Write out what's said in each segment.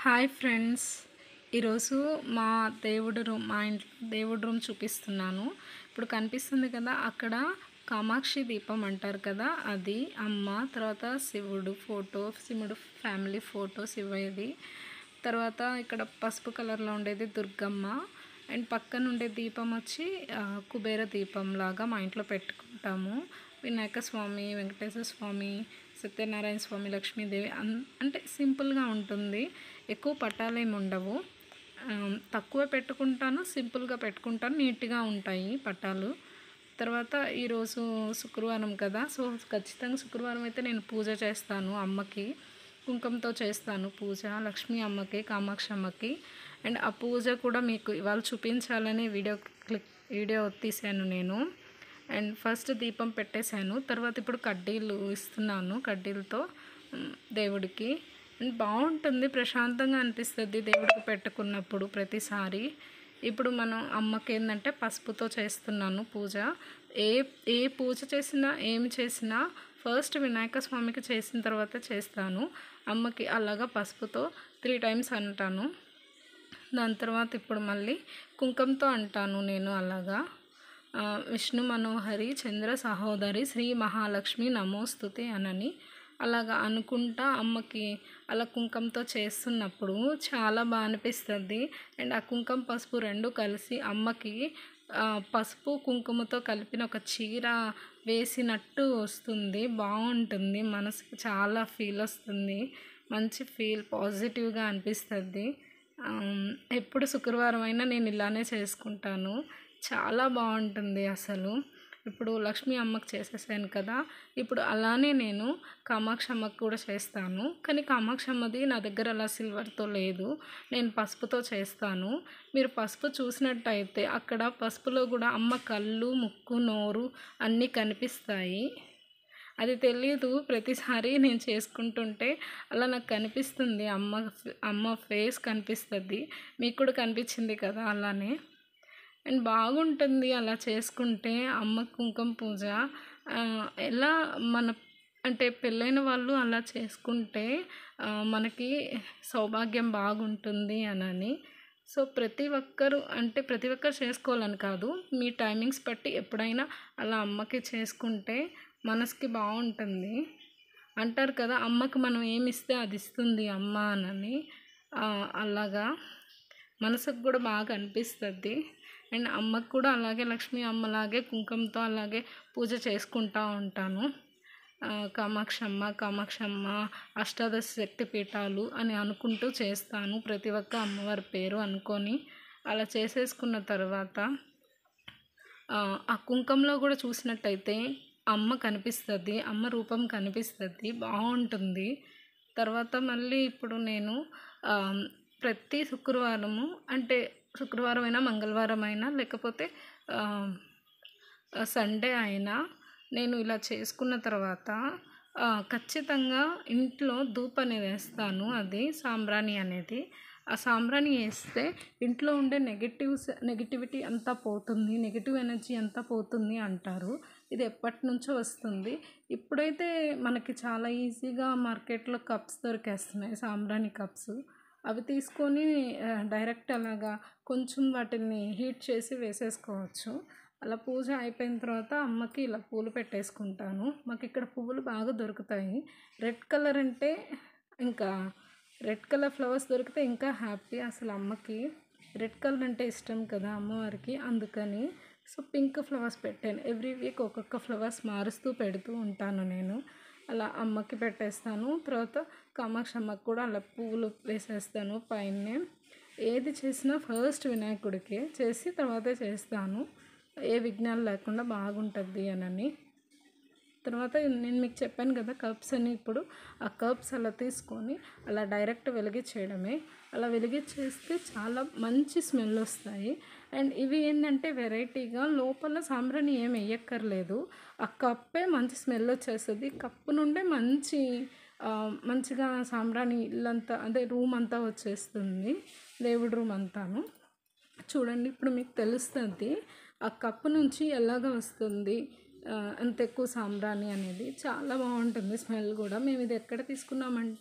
hi friends ఈరోజు మా దేవుడు రూమ్ మా ఇంట్లో దేవుడి రూమ్ చూపిస్తున్నాను ఇప్పుడు కనిపిస్తుంది కదా అక్కడ కామాక్షి దీపం అంటారు కదా అది అమ్మ తర్వాత శివుడు ఫోటో శివుడు ఫ్యామిలీ ఫోటో శివయ్యది తర్వాత ఇక్కడ పసుపు కలర్లో ఉండేది దుర్గమ్మ అండ్ పక్కన ఉండే దీపం వచ్చి ఆ, కుబేర దీపం లాగా మా ఇంట్లో పెట్టుకుంటాము వినాయక స్వామి వెంకటేశ్వర స్వామి సత్యనారాయణ స్వామి లక్ష్మీదేవి అన్ అంటే సింపుల్గా ఉంటుంది ఎక్కువ పట్టాలేమి ఉండవు ఆ, తక్కువ పెట్టుకుంటాను సింపుల్గా పెట్టుకుంటాను నీట్గా ఉంటాయి పట్టాలు తర్వాత ఈరోజు శుక్రవారం కదా సో ఖచ్చితంగా శుక్రవారం అయితే నేను పూజ చేస్తాను అమ్మకి కుంకుమతో చేస్తాను పూజ లక్ష్మీ అమ్మకి కామాక్షి అమ్మకి అండ్ ఆ పూజ కూడా మీకు ఇవాళ చూపించాలని వీడియో క్లిక్ వీడియో తీసాను నేను అండ్ ఫస్ట్ దీపం పెట్టేశాను తర్వాత ఇప్పుడు కడ్డీలు ఇస్తున్నాను కడ్డీలతో మ్, దేవుడికి అండ్ బాగుంటుంది ప్రశాంతంగా అనిపిస్తుంది దేవుడికి పెట్టుకున్నప్పుడు ప్రతిసారి ఇప్పుడు మనం అమ్మకి ఏంటంటే పసుపుతో చేస్తున్నాను పూజ ఏ ఏ పూజ చేసినా ఏమి చేసినా ఫస్ట్ వినాయక స్వామికి చేసిన తర్వాత చేస్తాను అమ్మకి అలాగా పసుపుతో త్రీ టైమ్స్ అంటాను దాని తర్వాత ఇప్పుడు మళ్ళీ కుంకంతో అంటాను నేను అలాగా ఆ, విష్ణు మనోహరి చంద్ర సహోదరి శ్రీ మహాలక్ష్మి నమోస్తుతి అనని అలాగా అనుకుంటా అమ్మకి అలా కుంకంతో చేస్తున్నప్పుడు చాలా బాగా అనిపిస్తుంది అండ్ ఆ కుంకం పసుపు రెండు కలిసి అమ్మకి ఆ, పసుపు కుంకుమతో కలిపిన ఒక చీర వేసినట్టు వస్తుంది బాగుంటుంది మనసుకి చాలా ఫీల్ వస్తుంది మంచి ఫీల్ పాజిటివ్గా అనిపిస్తుంది ఆమ్, ఎప్పుడు శుక్రవారం అయినా నేను ఇలానే చేసుకుంటాను చాలా బాగుంటుంది అసలు ఇప్పుడు లక్ష్మీ అమ్మకి చేసేసాను కదా ఇప్పుడు అలానే నేను కామాక్షి అమ్మకి కూడా చేస్తాను కానీ కామాక్షి అమ్మది నా దగ్గర అలా సిల్వర్తో లేదు నేను పసుపుతో చేస్తాను మీరు పసుపు చూసినట్టయితే అక్కడ పసుపులో కూడా అమ్మ కళ్ళు ముక్కు నోరు అన్నీ కనిపిస్తాయి అది తెలియదు ప్రతిసారి నేను చేసుకుంటుంటే అలా నాకు కనిపిస్తుంది అమ్మ అమ్మ ఫేస్ కనిపిస్తుంది మీకు కూడా కనిపించింది కదా అలానే అండ్ బాగుంటుంది అలా చేసుకుంటే అమ్మ కుంకుమ పూజ ఆ, ఎలా మన అంటే పెళ్ళైన వాళ్ళు అలా చేసుకుంటే ఆ, మనకి సౌభాగ్యం బాగుంటుంది అనని సో ప్రతి ఒక్కరు అంటే ప్రతి ఒక్కరు చేసుకోవాలని కాదు మీ టైమింగ్స్ బట్టి ఎప్పుడైనా అలా అమ్మకి చేసుకుంటే మనసుకి బాగుంటుంది అంటారు కదా అమ్మకి మనం ఏమి ఇస్తే అది ఇస్తుంది అమ్మ అనని ఆ, అలాగా మనసుకు కూడా బాగా అనిపిస్తుంది అండ్ అమ్మకు కూడా అలాగే లక్ష్మీ అమ్మలాగే కుంకుమతో అలాగే పూజ చేసుకుంటూ ఉంటాను ఆ, కామాక్షమ్మ కామాక్షమ్మ అష్టాదశ శక్తి పీఠాలు అని అనుకుంటూ చేస్తాను ప్రతి ఒక్క అమ్మవారి పేరు అనుకొని అలా చేసేసుకున్న తర్వాత ఆ, ఆ కుంకంలో కూడా చూసినట్టయితే అమ్మ కనిపిస్తుంది అమ్మ రూపం కనిపిస్తుంది బాగుంటుంది తర్వాత మళ్ళీ ఇప్పుడు నేను ఆ, ప్రతి శుక్రవారము అంటే శుక్రవారం అయినా మంగళవారం అయినా లేకపోతే ఆ, సండే అయినా నేను ఇలా చేసుకున్న తర్వాత ఆ, ఖచ్చితంగా ఇంట్లో ధూప్ అనేది వేస్తాను అది సాంబ్రాణి అనేది ఆ సాంబ్రాణి వేస్తే ఇంట్లో ఉండే నెగిటివ్స్ నెగిటివిటీ అంతా పోతుంది నెగిటివ్ ఎనర్జీ అంతా పోతుంది అంటారు ఇది ఎప్పటి నుంచో వస్తుంది ఇప్పుడైతే మనకి చాలా ఈజీగా మార్కెట్లో కప్స్ దొరికేస్తున్నాయి సాంబ్రాణి కప్స్ అవి తీసుకొని ఆ, డైరెక్ట్ అలాగా కొంచెం వాటిని హీట్ చేసి వేసేసుకోవచ్చు అలా పూజ అయిపోయిన తర్వాత అమ్మకి ఇలా పూలు పెట్టేసుకుంటాను మాకు ఇక్కడ పువ్వులు బాగా దొరుకుతాయి రెడ్ కలర్ అంటే ఇంకా రెడ్ కలర్ ఫ్లవర్స్ దొరికితే ఇంకా హ్యాపీ అసలు అమ్మకి రెడ్ కలర్ అంటే ఇష్టం కదా అమ్మవారికి అందుకని సో పింక్ ఫ్లవర్స్ పెట్టాను ఎవ్రీ వీక్ ఒక్కొక్క ఫ్లవర్స్ మారుస్తూ పెడుతూ ఉంటాను నేను అలా అమ్మకి పెట్టేస్తాను తర్వాత కామాక్షి అమ్మకి కూడా అలా పువ్వులు వేసేస్తాను పైన ఏది చేసినా ఫస్ట్ వినాయకుడికే చేసి తర్వాతే చేస్తాను ఏ విఘ్నాలు లేకుండా బాగుంటుంది అనని తర్వాత నేను మీకు చెప్పాను కదా కప్స్ అని ఇప్పుడు ఆ కప్స్ అలా తీసుకొని అలా డైరెక్ట్ వెలిగించేయడమే అలా వెలిగించేస్తే చాలా మంచి స్మెల్ వస్తాయి అండ్ ఇవి ఏంటంటే వెరైటీగా లోపల సాంబ్రాణి ఏం వేయక్కర్లేదు ఆ కప్పే మంచి స్మెల్ వచ్చేస్తుంది కప్పు నుండే మంచి ఆ, మంచిగా సాంబ్రాణి ఇల్లంతా అదే రూమ్ అంతా వచ్చేస్తుంది దేవుడి రూమ్ అంతాను చూడండి ఇప్పుడు మీకు తెలుస్తుంది ఆ కప్పు నుంచి ఎలాగ వస్తుంది ఆ, అంత ఎక్కువ సాంబ్రాణి అనేది చాలా బాగుంటుంది స్మెల్ కూడా మేము ఇది ఎక్కడ తీసుకున్నామంటే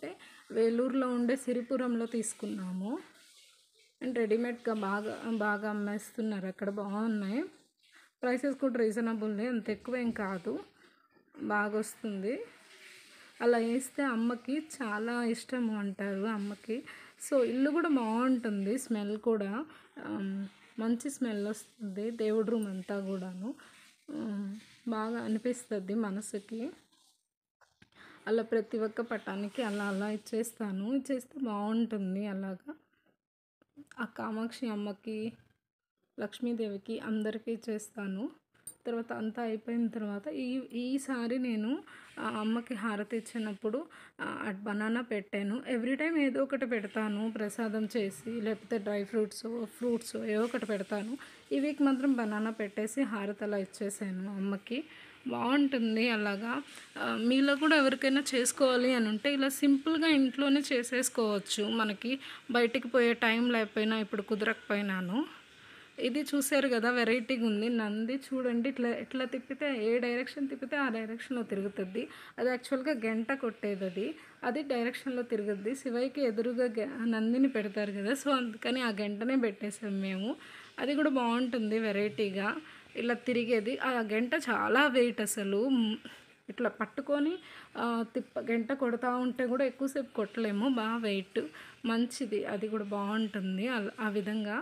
వేలూరులో ఉండే సిరిపురంలో తీసుకున్నాము అండ్ రెడీమేడ్గా బాగా బాగా అమ్మేస్తున్నారు అక్కడ బాగున్నాయి ప్రైసెస్ కూడా రీజనబుల్లే అంత ఎక్కువ ఏం కాదు బాగా వస్తుంది అలా వేస్తే అమ్మకి చాలా ఇష్టము అంటారు అమ్మకి సో ఇల్లు కూడా బాగుంటుంది స్మెల్ కూడా ఆమ్, మంచి స్మెల్ వస్తుంది దేవుడి రూమ్ అంతా కూడాను ఆమ్, బాగా అనిపిస్తుంది మనసుకి అలా ప్రతి ఒక్క పటానికి అలా అలా ఇచ్చేస్తాను ఇచ్చేస్తే బాగుంటుంది అలాగా ఆ కామాక్షి అమ్మకి లక్ష్మీదేవికి అందరికీ చేస్తాను తర్వాత అంతా అయిపోయిన తర్వాత ఈ ఈసారి నేను ఆ అమ్మకి హారతి ఇచ్చినప్పుడు బనానా పెట్టాను ఎవ్రీ టైం ఏదో ఒకటి పెడతాను ప్రసాదం చేసి లేకపోతే డ్రై ఫ్రూట్స్ ఫ్రూట్స్ ఏదో ఒకటి పెడతాను ఈ వీక్ మాత్రం బనానా పెట్టేసి హారతి అలా ఇచ్చేసాను అమ్మకి బాగుంటుంది అలాగా ఆ, మీలో కూడా ఎవరికైనా చేసుకోవాలి అని ఉంటే ఇలా సింపుల్గా ఇంట్లోనే చేసేసుకోవచ్చు మనకి బయటికి పోయే టైం లేకపోయినా ఇప్పుడు కుదరకపోయినాను ఇది చూసారు కదా వెరైటీగా ఉంది నంది చూడండి ఇట్లా ఎట్లా తిప్పితే ఏ డైరెక్షన్ తిప్పితే ఆ డైరెక్షన్లో తిరుగుతుంది అది యాక్చువల్గా గంట కొట్టేది అది అది డైరెక్షన్లో తిరుగుద్ది శివయ్యకి ఎదురుగా గె- నందిని పెడతారు కదా సో అందుకని ఆ గంటనే పెట్టేసాం మేము అది కూడా బాగుంటుంది వెరైటీగా ఇలా తిరిగేది ఆ గంట చాలా వెయిట్ అసలు మ్, ఇట్లా పట్టుకొని ఆ, తిప్ప గంట కొడతా ఉంటే కూడా ఎక్కువసేపు కొట్టలేము బాగా వెయిట్ మంచిది అది కూడా బాగుంటుంది అలా- ఆ విధంగా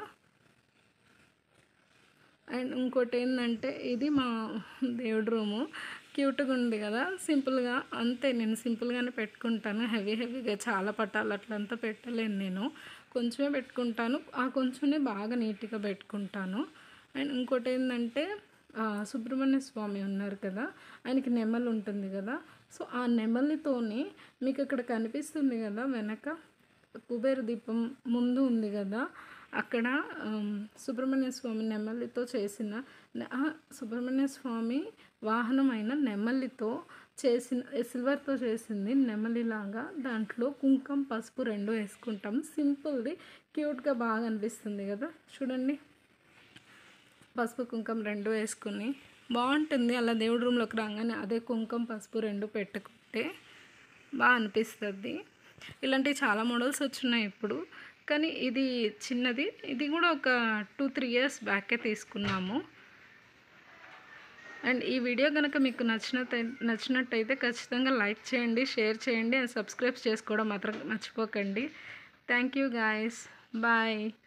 అండ్ ఇంకోటి ఏంటంటే ఇది మా దేవుడి రూము క్యూట్గా ఉంది కదా సింపుల్గా అంతే నేను సింపుల్గానే పెట్టుకుంటాను హెవీ హెవీగా చాలా పట్టాలు అట్లంతా పెట్టలేను నేను కొంచెమే పెట్టుకుంటాను ఆ కొంచెమే బాగా నీట్గా పెట్టుకుంటాను అండ్ ఇంకోటి ఏంటంటే ఆ, సుబ్రహ్మణ్య స్వామి ఉన్నారు కదా ఆయనకి నెమలి ఉంటుంది కదా సో ఆ నెమలితోని మీకు ఇక్కడ కనిపిస్తుంది కదా వెనక కుబేర దీపం ముందు ఉంది కదా అక్కడ ఆమ్, సుబ్రహ్మణ్య స్వామి నెమలితో చేసిన నె- ఆ, సుబ్రహ్మణ్య స్వామి వాహనమైన నెమలితో చేసిన సిల్వర్తో చేసింది నెమలిలాగా దాంట్లో కుంకం పసుపు రెండు వేసుకుంటాం సింపుల్ది క్యూట్గా బాగా అనిపిస్తుంది కదా చూడండి పసుపు కుంకుమ రెండు వేసుకుని బాగుంటుంది అలా దేవుడి రూమ్లోకి రాగానే అదే కుంకుమ పసుపు రెండు పెట్టుకుంటే బాగా అనిపిస్తుంది ఇలాంటివి చాలా మోడల్స్ వచ్చినాయి ఇప్పుడు కానీ ఇది చిన్నది ఇది కూడా ఒక టూ త్రీ ఇయర్స్ బ్యాకే తీసుకున్నాము అండ్ ఈ వీడియో కనుక మీకు నచ్చినట్టు నచ్చినట్టయితే ఖచ్చితంగా లైక్ చేయండి షేర్ చేయండి అండ్ సబ్స్క్రైబ్ చేసుకోవడం మాత్రం మర్చిపోకండి థ్యాంక్ యూ గాయస్ బాయ్